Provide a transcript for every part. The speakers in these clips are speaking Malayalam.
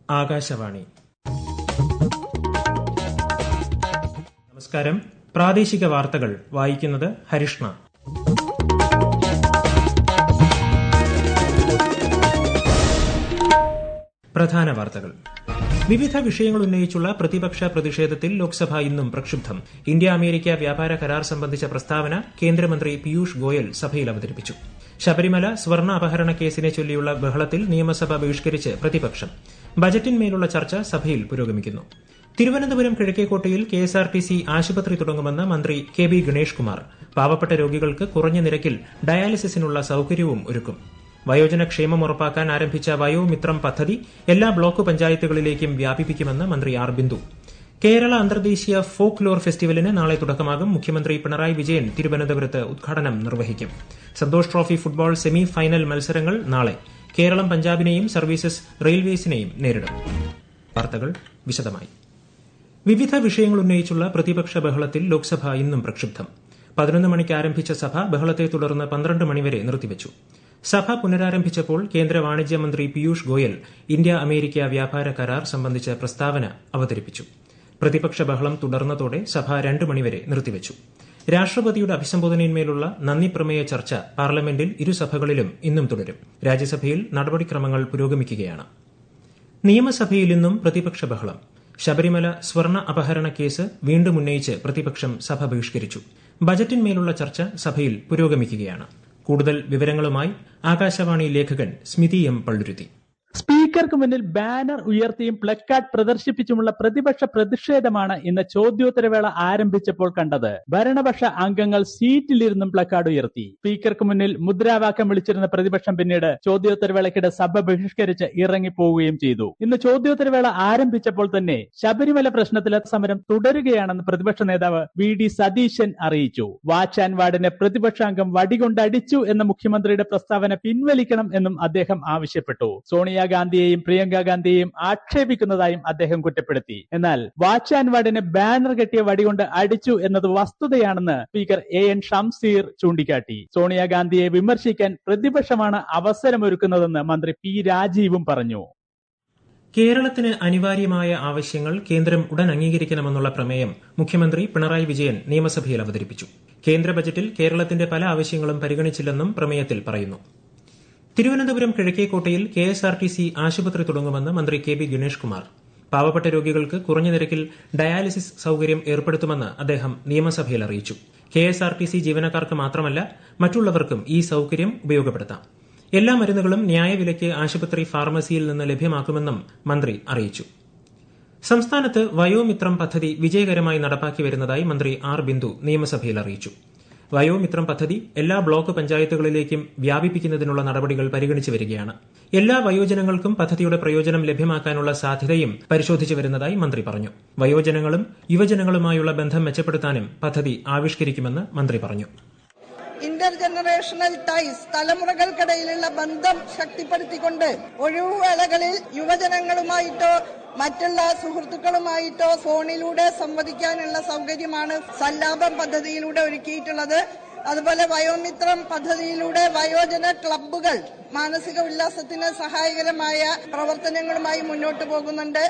ആകാശവാണി നമസ്കാരം പ്രാദേശിക വാർത്തകൾ വായിക്കുന്നത് ഹരിഷ്ണ പ്രധാന വാർത്തകൾ വിവിധ വിഷയങ്ങൾ ഉന്നയിച്ചുള്ള പ്രതിപക്ഷ പ്രതിഷേധത്തിൽ ലോക്സഭ ഇന്നും പ്രക്ഷുബ്ധം ഇന്ത്യ അമേരിക്ക വ്യാപാര കരാർ സംബന്ധിച്ച പ്രസ്താവന കേന്ദ്രമന്ത്രി പീയൂഷ് ഗോയൽ സഭയിൽ അവതരിപ്പിച്ചു ശബരിമല സ്വർണ്ണ അപഹരണ കേസിനെ ചൊല്ലിയുള്ള ബഹളത്തിൽ നിയമസഭ ബഹിഷ്കരിച്ച് പ്രതിപക്ഷം ബജറ്റിന്മേലുള്ള ചർച്ച സഭയിൽ പുരോഗമിക്കുന്നു തിരുവനന്തപുരം കിഴക്കേക്കോട്ടയിൽ കെഎസ്ആർടിസി ആശുപത്രി തുടങ്ങുമെന്ന് മന്ത്രി കെ ബി ഗണേഷ് കുമാർ പാവപ്പെട്ട രോഗികൾക്ക് കുറഞ്ഞ നിരക്കിൽ ഡയാലിസിസിനുള്ള സൌകര്യവും ഒരുക്കും വയോജന ക്ഷേമം ഉറപ്പാക്കാൻ ആരംഭിച്ച വയോമിത്രം പദ്ധതി എല്ലാ ബ്ലോക്ക് പഞ്ചായത്തുകളിലേക്കും വ്യാപിപ്പിക്കുമെന്ന് മന്ത്രി ആർ ബിന്ദു കേരള അന്തർദേശീയ ഫോക്ക് ലോർ ഫെസ്റ്റിവലിന് നാളെ തുടക്കമാകും മുഖ്യമന്ത്രി പിണറായി വിജയൻ തിരുവനന്തപുരത്ത് ഉദ്ഘാടനം നിർവഹിക്കും Santosh trophy football semi final മത്സരങ്ങൾ നാളെ കേരളം പഞ്ചാബിനെയും സർവീസസ് റെയിൽവേസിനെയും നേരിടും വാർത്തകൾ വിശദമായി വിവിധ വിഷയങ്ങൾ ഉന്നയിച്ചുള്ള പ്രതിപക്ഷ ബഹളത്തിൽ ലോക്സഭ ഇന്നും പ്രക്ഷുബ്ധം പതിനൊന്ന് മണിക്ക് ആരംഭിച്ച സഭ ബഹളത്തെ തുടർന്ന് പന്ത്രണ്ട് മണിവരെ നിർത്തിവച്ചു സഭ പുനരാരംഭിച്ചപ്പോൾ കേന്ദ്ര വാണിജ്യ മന്ത്രി പീയൂഷ് ഗോയൽ ഇന്ത്യ അമേരിക്ക വ്യാപാര കരാർ സംബന്ധിച്ച പ്രസ്താവന അവതരിപ്പിച്ചു പ്രതിപക്ഷ ബഹളം തുടർന്നതോടെ സഭ രണ്ട് മണിവരെ നിർത്തിവച്ചു രാഷ്ട്രപതിയുടെ അഭിസംബോധനയിന്മേലുള്ള നന്ദി പ്രമേയ ചർച്ച പാർലമെന്റിൽ ഇരുസഭകളിലും ഇന്നും തുടരും രാജ്യസഭയിൽ നടപടിക്രമങ്ങൾ പുരോഗമിക്കുകയാണ് നിയമസഭയിൽ ഇന്നും പ്രതിപക്ഷ ബഹളം ശബരിമല സ്വർണ്ണ അപഹരണ കേസ് വീണ്ടും ഉന്നയിച്ച് പ്രതിപക്ഷം സഭ ബഹിഷ്കരിച്ചു ബജറ്റിന്മേലുള്ള ചർച്ച സഭയിൽ പുരോഗമിക്കുകയാണ് കൂടുതൽ വിവരങ്ങളുമായി ആകാശവാണി ലേഖകൻ സ്മിതി എം പള്ളുരുത്തി സ്പീക്കർക്ക് മുന്നിൽ ബാനർ ഉയർത്തിയും പ്ലക്കാർഡ് പ്രദർശിപ്പിച്ചുമുള്ള പ്രതിപക്ഷ പ്രതിഷേധമാണ് ഇന്ന് ചോദ്യോത്തരവേള ആരംഭിച്ചപ്പോൾ കണ്ടത് ഭരണപക്ഷ അംഗങ്ങൾ സീറ്റിലിരുന്നും പ്ലക്കാർഡ് ഉയർത്തി സ്പീക്കർക്ക് മുന്നിൽ മുദ്രാവാക്യം വിളിച്ചിരുന്ന പ്രതിപക്ഷം പിന്നീട് ചോദ്യോത്തരവേളയ്ക്കിടെ സഭ ബഹിഷ്കരിച്ച് ഇറങ്ങിപ്പോവുകയും ചെയ്തു ഇന്ന് ചോദ്യോത്തരവേള ആരംഭിച്ചപ്പോൾ തന്നെ ശബരിമല പ്രശ്നത്തിലെ സമരം തുടരുകയാണെന്ന് പ്രതിപക്ഷ നേതാവ് വി ഡി സതീശൻ അറിയിച്ചു വാച്ച് ആൻഡ് വാർഡിനെ പ്രതിപക്ഷാംഗം വടികൊണ്ടടിച്ചു എന്ന മുഖ്യമന്ത്രിയുടെ പ്രസ്താവന പിൻവലിക്കണം എന്നും അദ്ദേഹം ആവശ്യപ്പെട്ടു സോണിയ സോണിയാഗാന്ധിയെയും പ്രിയങ്ക ഗാന്ധിയെയും ആക്ഷേപിക്കുന്നതായും അദ്ദേഹം കുറ്റപ്പെടുത്തി എന്നാൽ വാച്ച് ആൻഡ് വാർഡിനെ ബാനർ കെട്ടിയ വടികൊണ്ട് അടിച്ചു എന്നത് വസ്തുതയാണെന്ന് സ്പീക്കർ എ എൻ ഷംസീർ ചൂണ്ടിക്കാട്ടി സോണിയാഗാന്ധിയെ വിമർശിക്കാൻ പ്രതിപക്ഷമാണ് അവസരമൊരുക്കുന്നതെന്ന് മന്ത്രി പി രാജീവും പറഞ്ഞു കേരളത്തിന് അനിവാര്യമായ ആവശ്യങ്ങൾ കേന്ദ്രം ഉടൻ അംഗീകരിക്കണമെന്നുള്ള പ്രമേയം മുഖ്യമന്ത്രി പിണറായി വിജയൻ നിയമസഭയിൽ അവതരിപ്പിച്ചു കേന്ദ്ര ബജറ്റിൽ കേരളത്തിന്റെ പല ആവശ്യങ്ങളും പരിഗണിച്ചില്ലെന്നും പ്രമേയത്തിൽ പറയുന്നു തിരുവനന്തപുരം കിഴക്കേക്കോട്ടയിൽ K S R T C ആശുപത്രി തുടങ്ങുമെന്ന് മന്ത്രി കെ ബി ഗണേഷ് കുമാർ പാവപ്പെട്ട രോഗികൾക്ക് കുറഞ്ഞ നിരക്കിൽ ഡയാലിസിസ് സൌകര്യം ഏർപ്പെടുത്തുമെന്ന് അദ്ദേഹം നിയമസഭയിൽ അറിയിച്ചു K S R T C ജീവനക്കാർക്ക് മാത്രമല്ല മറ്റുള്ളവർക്കും ഈ സൌകര്യം ഉപയോഗപ്പെടുത്താം എല്ലാ മരുന്നുകളും ന്യായവിലയ്ക്ക് ആശുപത്രി ഫാർമസിയിൽ നിന്ന് ലഭ്യമാക്കുമെന്നും മന്ത്രി അറിയിച്ചു സംസ്ഥാനത്ത് വയോമിത്രം പദ്ധതി വിജയകരമായി നടപ്പാക്കി വരുന്നതായി മന്ത്രി ആർ ബിന്ദു നിയമസഭയിൽ അറിയിച്ചു വയോമിത്രം പദ്ധതി എല്ലാ ബ്ലോക്ക് പഞ്ചായത്തുകളിലേക്കും വ്യാപിപ്പിക്കുന്നതിനുള്ള നടപടികൾ പരിഗണിച്ചു വരികയാണ് എല്ലാ വയോജനങ്ങൾക്കും പദ്ധതിയുടെ പ്രയോജനം ലഭ്യമാക്കാനുള്ള സാധ്യതയും പരിശോധിച്ചു വരുന്നതായി മന്ത്രി പറഞ്ഞു വയോജനങ്ങളും യുവജനങ്ങളുമായുള്ള ബന്ധം മെച്ചപ്പെടുത്താനും പദ്ധതി ആവിഷ്കരിക്കുമെന്ന് മന്ത്രി പറഞ്ഞു ഇന്റർ ജനറേഷണൽ ടൈസ് തലമുറകൾക്കിടയിലുള്ള ബന്ധം ശക്തിപ്പെടുത്തിക്കൊണ്ട് ഒഴിവുവേളകളിൽ യുവജനങ്ങളുമായിട്ടോ മറ്റുള്ള സുഹൃത്തുക്കളുമായിട്ടോ ഫോണിലൂടെ സംവദിക്കാനുള്ള സൗകര്യമാണ് സല്ലാപം പദ്ധതിയിലൂടെ ഒരുക്കിയിട്ടുള്ളത് അതുപോലെ വയോമിത്രം പദ്ധതിയിലൂടെ വയോജന ക്ലബ്ബുകൾ മാനസിക ഉല്ലാസത്തിന് സഹായകരമായ പ്രവർത്തനങ്ങളുമായി മുന്നോട്ട് പോകുന്നുണ്ട്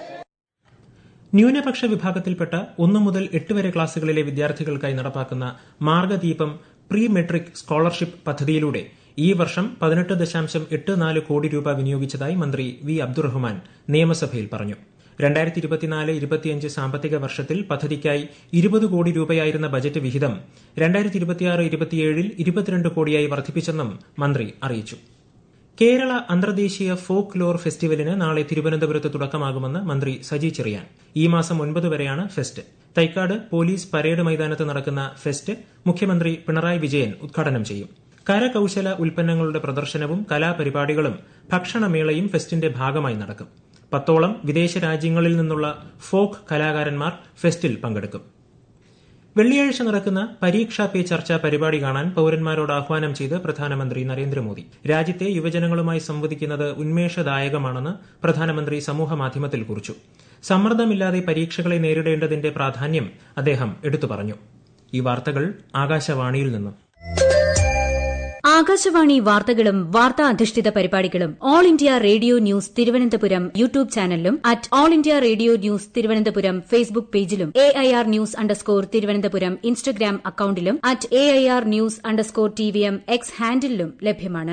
ന്യൂനപക്ഷ വിഭാഗത്തിൽപ്പെട്ട ഒന്നു മുതൽ എട്ട് വരെ ക്ലാസുകളിലെ വിദ്യാർത്ഥികൾക്കായി നടപ്പാക്കുന്ന മാർഗദീപം പ്രീ മെട്രിക് സ്കോളർഷിപ്പ് പദ്ധതിയിലൂടെ ഈ വർഷം പതിനെട്ട് ദശാംശം എട്ട് നാല് കോടി രൂപ വിനിയോഗിച്ചതായി മന്ത്രി വി അബ്ദുറഹ്മാൻ നിയമസഭയിൽ പറഞ്ഞു രണ്ടായിരത്തി ഇരുപത്തിനാല് ഇരുപത്തിയഞ്ച് സാമ്പത്തിക വർഷത്തിൽ പദ്ധതിക്കായി ഇരുപത് കോടി രൂപയായിരുന്ന ബജറ്റ് വിഹിതം രണ്ടായിരത്തി ഇരുപത്തിയാറ് ഇരുപത്തിയേഴിൽ ഇരുപത്തിരണ്ട് കോടിയായി വർദ്ധിപ്പിച്ചെന്നും മന്ത്രി അറിയിച്ചു കേരള അന്തർദേശീയ ഫോക്ക് ലോർ ഫെസ്റ്റിവലിന് നാളെ തിരുവനന്തപുരത്ത് തുടക്കമാകുമെന്ന് മന്ത്രി സജി ചെറിയാൻ ഈ മാസം ഒൻപത് വരെയാണ് ഫെസ്റ്റ് തൈക്കാട് പോലീസ് പരേഡ് മൈതാനത്ത് നടക്കുന്ന ഫെസ്റ്റ് മുഖ്യമന്ത്രി പിണറായി വിജയൻ ഉദ്ഘാടനം ചെയ്യും കരകൌശല ഉൽപ്പന്നങ്ങളുടെ പ്രദർശനവും കലാപരിപാടികളും ഭക്ഷണമേളയും ഫെസ്റ്റിന്റെ ഭാഗമായി നടക്കും പത്തോളം വിദേശ രാജ്യങ്ങളിൽ നിന്നുള്ള ഫോക്ക് കലാകാരന്മാർ ഫെസ്റ്റിൽ പങ്കെടുക്കും വെള്ളിയാഴ്ച നടക്കുന്ന പരീക്ഷാ പേ ചർച്ച പരിപാടി കാണാൻ പൌരന്മാരോട് ആഹ്വാനം ചെയ്ത് പ്രധാനമന്ത്രി നരേന്ദ്രമോദി രാജ്യത്തെ യുവജനങ്ങളുമായി സംവദിക്കുന്നത് ഉന്മേഷദായകമാണെന്ന് പ്രധാനമന്ത്രി സമൂഹമാധ്യമത്തിൽ കുറിച്ചു സമ്മർദ്ദമില്ലാതെ പരീക്ഷകളെ നേരിടേണ്ടതിന്റെ പ്രാധാന്യം അദ്ദേഹം എടുത്തു പറഞ്ഞു ഈ വാർത്തകൾ ആകാശവാണിയിൽ നിന്നും ആകാശവാണി വാർത്തകളും വാർത്താ അധിഷ്ഠിത പരിപാടികളും all India radio news Thiruvananthapuram YouTube ചാനലിലും at all India radio news Thiruvananthapuram Facebook പേജിലും A I R news underscore Thiruvananthapuram Instagram അക്കൌണ്ടിലും at A I R news underscore T V M X ഹാൻഡിലും ലഭ്യമാണ്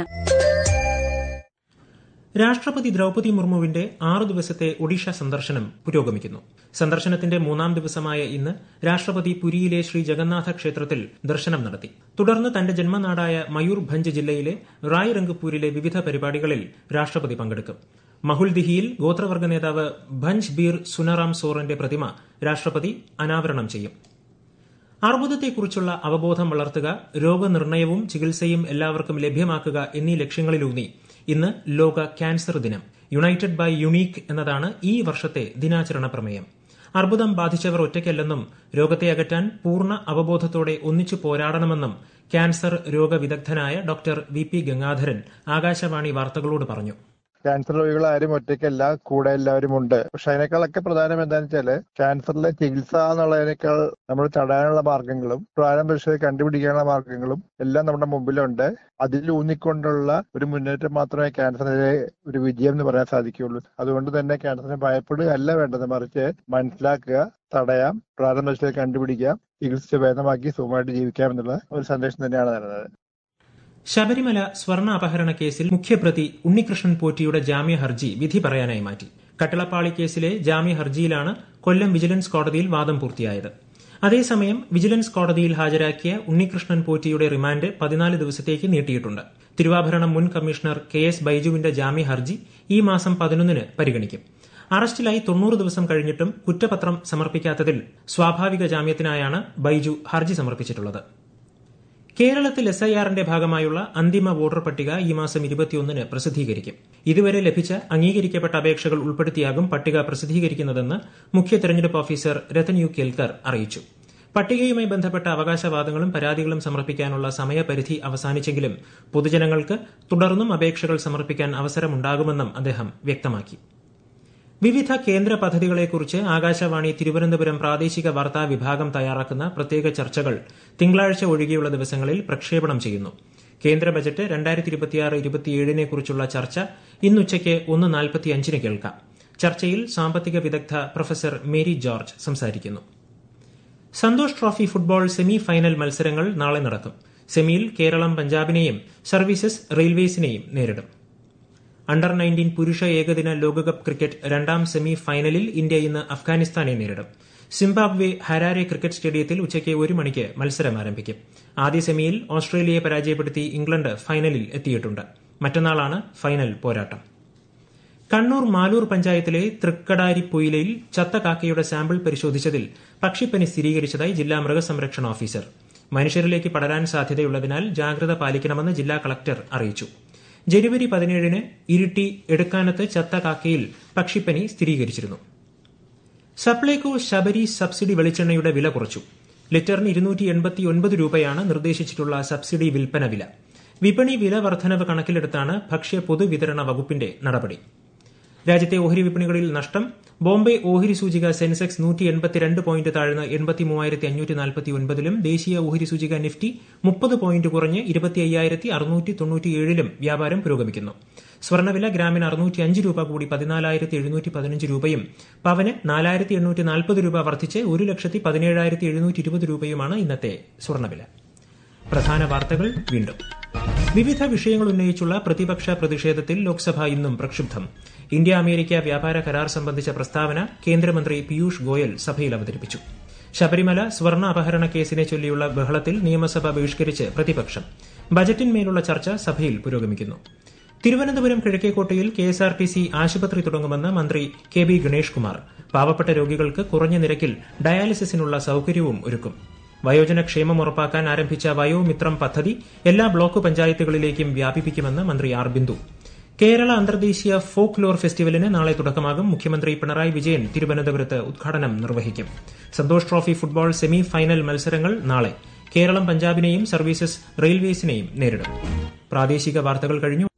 രാഷ്ട്രപതി ദ്രൌപതി മുർമുവിന്റെ ആറു ദിവസത്തെ ഒഡീഷ സന്ദർശനം പുരോഗമിക്കുന്നു സന്ദർശനത്തിന്റെ മൂന്നാം ദിവസമായ ഇന്ന് രാഷ്ട്രപതി പുരിയിലെ ശ്രീ ജഗന്നാഥ ക്ഷേത്രത്തിൽ ദർശനം നടത്തി തുടർന്ന് തന്റെ ജന്മനാടായ മയൂർഭഞ്ച് ജില്ലയിലെ റായ് രംഗ്പൂരിലെ വിവിധ പരിപാടികളിൽ രാഷ്ട്രപതി പങ്കെടുക്കും മഹുൽദിഹിയിൽ ഗോത്രവർഗ നേതാവ് ഭഞ്ച് ബീർ സുനറാം സോറന്റെ പ്രതിമ രാഷ്ട്രപതി അനാവരണം ചെയ്യും അർബുദത്തെക്കുറിച്ചുള്ള അവബോധം വളർത്തുക രോഗനിർണയവും ചികിത്സയും എല്ലാവർക്കും ലഭ്യമാക്കുക എന്നീ ലക്ഷ്യങ്ങളിലൂന്നി ഇന്ന് ലോക ക്യാൻസർ ദിനം യുണൈറ്റഡ് ബൈ യുണീക്ക് എന്നതാണ് ഈ വർഷത്തെ ദിനാചരണ പ്രമേയം അർബുദം ബാധിച്ചവർ ഒറ്റയ്ക്കല്ലെന്നും രോഗത്തെ അകറ്റാൻ പൂർണ്ണ അവബോധത്തോടെ ഒന്നിച്ചു പോരാടണമെന്നും ക്യാൻസർ രോഗവിദഗ്ധനായ doctor V P Gangadharan Akashvani വാർത്തകളോട് പറഞ്ഞു ക്യാൻസർ രോഗികൾ ആരും ഒറ്റയ്ക്കല്ല കൂടെ എല്ലാവരും ഉണ്ട് പക്ഷെ അതിനേക്കാളൊക്കെ പ്രധാനം എന്താണെന്ന് വെച്ചാല് ക്യാൻസറിലെ ചികിത്സ എന്നുള്ളതിനേക്കാൾ നമ്മൾ തടയാനുള്ള മാർഗങ്ങളും പ്രാരംഭ കണ്ടുപിടിക്കാനുള്ള മാർഗങ്ങളും എല്ലാം നമ്മുടെ മുമ്പിലുണ്ട് അതിൽ ഊന്നിക്കൊണ്ടുള്ള ഒരു മുന്നേറ്റം മാത്രമേ ക്യാൻസറിനെ ഒരു വിജയം എന്ന് പറയാൻ സാധിക്കുകയുള്ളൂ അതുകൊണ്ട് തന്നെ ക്യാൻസറിനെ ഭയപ്പെടുകയല്ല വേണ്ടത് മറിച്ച് മനസ്സിലാക്കുക തടയാം പ്രാരംഭ കണ്ടുപിടിക്കാം ചികിത്സിച്ച് ഭേദമാക്കി സുഖമായിട്ട് ജീവിക്കാം എന്നുള്ള ഒരു സന്ദേശം തന്നെയാണ് നൽകുന്നത് ശബരിമല സ്വർണ്ണ അപഹരണ കേസിൽ മുഖ്യപ്രതി ഉണ്ണികൃഷ്ണൻ പോറ്റിയുടെ ജാമ്യ ഹർജി വിധി പറയാനായി മാറ്റി കട്ടിളപ്പാളി കേസിലെ ജാമ്യ ഹർജിയിലാണ് കൊല്ലം വിജിലൻസ് കോടതിയിൽ വാദം പൂർത്തിയായത് അതേസമയം വിജിലൻസ് കോടതിയിൽ ഹാജരാക്കിയ ഉണ്ണികൃഷ്ണൻ പോറ്റിയുടെ റിമാൻഡ് പതിനാല് ദിവസത്തേക്ക് നീട്ടിയിട്ടുണ്ട് തിരുവാഭരണം മുൻ കമ്മീഷണർ കെ എസ് ബൈജുവിന്റെ ജാമ്യ ഹർജി ഈ മാസം പതിനൊന്നിന് പരിഗണിക്കും അറസ്റ്റിലായി തൊണ്ണൂറ് ദിവസം കഴിഞ്ഞിട്ടും കുറ്റപത്രം സമർപ്പിക്കാത്തതിൽ സ്വാഭാവിക ജാമ്യത്തിനായാണ് ബൈജു ഹർജി സമർപ്പിച്ചിട്ടുള്ളത് കേരളത്തിൽ എസ് ഐ ആറിന്റെ ഭാഗമായുള്ള അന്തിമ വോട്ടർ പട്ടിക ഈ മാസം ഇരുപത്തിയൊന്നിന് പ്രസിദ്ധീകരിക്കും ഇതുവരെ ലഭിച്ച അംഗീകരിക്കപ്പെട്ട അപേക്ഷകൾ ഉൾപ്പെടുത്തിയാകും പട്ടിക പ്രസിദ്ധീകരിക്കുന്നതെന്ന് മുഖ്യ തെരഞ്ഞെടുപ്പ് ഓഫീസർ രതൻ യു കേൽക്കർ അറിയിച്ചു പട്ടികയുമായി ബന്ധപ്പെട്ട അവകാശവാദങ്ങളും പരാതികളും സമർപ്പിക്കാനുള്ള സമയപരിധി അവസാനിച്ചെങ്കിലും പൊതുജനങ്ങൾക്ക് തുടർന്നും അപേക്ഷകൾ സമർപ്പിക്കാൻ അവസരമുണ്ടാകുമെന്നും അദ്ദേഹം വ്യക്തമാക്കി വിവിധ കേന്ദ്ര പദ്ധതികളെക്കുറിച്ച് ആകാശവാണി തിരുവനന്തപുരം പ്രാദേശിക വാർത്താ വിഭാഗം തയ്യാറാക്കുന്ന പ്രത്യേക ചർച്ചകൾ തിങ്കളാഴ്ച ഒഴികെയുള്ള ദിവസങ്ങളിൽ പ്രക്ഷേപണം ചെയ്യുന്നു കേന്ദ്ര ബജറ്റ് രണ്ടായിരത്തി ഇരുപത്തിയാറ് ഇരുപത്തിയേഴിനെ കുറിച്ചുള്ള ചർച്ച ഇന്നുച്ചയ്ക്ക് ഒന്ന് നാൽപ്പത്തിയഞ്ചിന് കേൾക്കാം ചർച്ചയിൽ സാമ്പത്തിക വിദഗ്ധ പ്രൊഫസർ മേരി ജോർജ് സംസാരിക്കുന്നു Santosh trophy football semi final മത്സരങ്ങൾ നാളെ നടക്കും സെമിയിൽ കേരളം പഞ്ചാബിനെയും സർവീസസ് റെയിൽവേസിനെയും നേരിടും അണ്ടർ നയൻറ്റീൻ പുരുഷ ഏകദിന ലോകകപ്പ് ക്രിക്കറ്റ് രണ്ടാം സെമി ഫൈനലിൽ ഇന്ത്യ ഇന്ന് അഫ്ഗാനിസ്ഥാനെ നേരിടും സിംബാബ്വെ ഹരാരെ ക്രിക്കറ്റ് സ്റ്റേഡിയത്തിൽ ഉച്ചയ്ക്ക് ഒരു മണിക്ക് മത്സരം ആരംഭിക്കും ആദ്യ സെമിയിൽ ഓസ്ട്രേലിയയെ പരാജയപ്പെടുത്തി ഇംഗ്ലണ്ട് ഫൈനലിൽ എത്തിയിട്ടുണ്ട് മറ്റന്നാളാണ് ഫൈനൽ പോരാട്ടം കണ്ണൂർ മാലൂർ പഞ്ചായത്തിലെ തൃക്കടാരിപ്പൊയിലയിൽ ചത്ത കാക്കയുടെ സാമ്പിൾ പരിശോധിച്ചതിൽ പക്ഷിപ്പനി സ്ഥിരീകരിച്ചതായി ജില്ലാ മൃഗസംരക്ഷണ ഓഫീസർ മനുഷ്യരിലേക്ക് പടരാൻ സാധ്യതയുള്ളതിനാൽ ജാഗ്രത പാലിക്കണമെന്ന് ജില്ലാ കളക്ടർ അറിയിച്ചു ജനുവരി പതിനേഴിന് ഇരിട്ടി എടുക്കാനത്ത് ചത്ത കാക്കയിൽ പക്ഷിപ്പനി സ്ഥിരീകരിച്ചിരുന്നു സപ്ലൈകോ ശബരി സബ്സിഡി വെളിച്ചെണ്ണയുടെ വില കുറച്ചു ലിറ്ററിന് ഇരുന്നൂറ്റി എൺപത്തി ഒൻപത് രൂപയാണ് നിർദ്ദേശിച്ചിട്ടുള്ള സബ്സിഡി വിൽപ്പന വില വിപണി വില വർധനവ് കണക്കിലെടുത്താണ് ഭക്ഷ്യ പൊതുവിതരണ വകുപ്പിന്റെ നടപടി രാജ്യത്തെ ഓഹരി വിപണികളിൽ നഷ്ടം ബോംബെ ഓഹരി സൂചിക സെൻസെക്സ് നൂറ്റി എൺപത്തിരണ്ട് പോയിന്റ് താഴ്ന്ന് എൺപത്തി മൂവായിരത്തി അഞ്ഞൂറ്റി നാൽപ്പത്തി ഒൻപതിലും ദേശീയ ഓഹരി സൂചിക നിഫ്റ്റി മുപ്പത് പോയിന്റ് കുറഞ്ഞ് ഇരുപത്തി അയ്യായിരത്തി അറുന്നൂറ്റി തൊണ്ണൂറ്റിയേഴിലും വ്യാപാരം പുരോഗമിക്കുന്നു സ്വർണ്ണവില ഗ്രാമിന് അറുന്നൂറ്റി അഞ്ച് രൂപ കൂടി പതിനാലായിരത്തി എഴുന്നൂറ്റി പതിനഞ്ച് രൂപയും പവന് നാലായിരത്തി എണ്ണൂറ്റി നാൽപ്പത് രൂപ വർദ്ധിച്ച് ഒരു ലക്ഷത്തി പതിനേഴായിരത്തി എഴുന്നൂറ്റി ഇരുപത് രൂപയുമാണ് ഇന്നത്തെ സ്വർണ്ണവില പ്രധാന വാർത്തകൾ വീണ്ടും വിവിധ വിഷയങ്ങൾ ഉന്നയിച്ചുള്ള പ്രതിപക്ഷ പ്രതിഷേധത്തിൽ ലോക്സഭ ഇന്നും പ്രക്ഷുബ്ധം ഇന്ത്യ അമേരിക്ക വ്യാപാര കരാർ സംബന്ധിച്ച പ്രസ്താവന കേന്ദ്രമന്ത്രി പീയൂഷ് ഗോയൽ സഭയിൽ അവതരിപ്പിച്ചു ശബരിമല സ്വർണ്ണ അപഹരണ കേസിനെ ചൊല്ലിയുള്ള ബഹളത്തിൽ നിയമസഭ ബഹിഷ്കരിച്ച് പ്രതിപക്ഷം ബജറ്റിന്മേലുള്ള ചർച്ച സഭയിൽ പുരോഗമിക്കുന്നു തിരുവനന്തപുരം കിഴക്കേക്കോട്ടയിൽ K S R T C ആശുപത്രി തുടങ്ങുമെന്ന് മന്ത്രി കെ ബി ഗണേഷ് കുമാർ പാവപ്പെട്ട രോഗികൾക്ക് കുറഞ്ഞ നിരക്കിൽ ഡയാലിസിസിനുള്ള സൌകര്യവും ഒരുക്കും വയോജന ക്ഷേമം ഉറപ്പാക്കാൻ ആരംഭിച്ച വയോമിത്രം പദ്ധതി എല്ലാ ബ്ലോക്ക് പഞ്ചായത്തുകളിലേക്കും വ്യാപിപ്പിക്കുമെന്ന് മന്ത്രി ആർ ബിന്ദു കേരള അന്തർദേശീയ ഫോക്ക് ലോർ ഫെസ്റ്റിവലിന് നാളെ തുടക്കമാകും മുഖ്യമന്ത്രി പിണറായി വിജയൻ തിരുവനന്തപുരത്ത് ഉദ്ഘാടനം നിർവഹിക്കും Santosh trophy football semi final മത്സരങ്ങൾ നാളെ കേരളം പഞ്ചാബിനെയും സർവീസസ് റെയിൽവേസിനെയും നേരിടും പ്രാദേശിക വാർത്തകൾ കഴിഞ്ഞു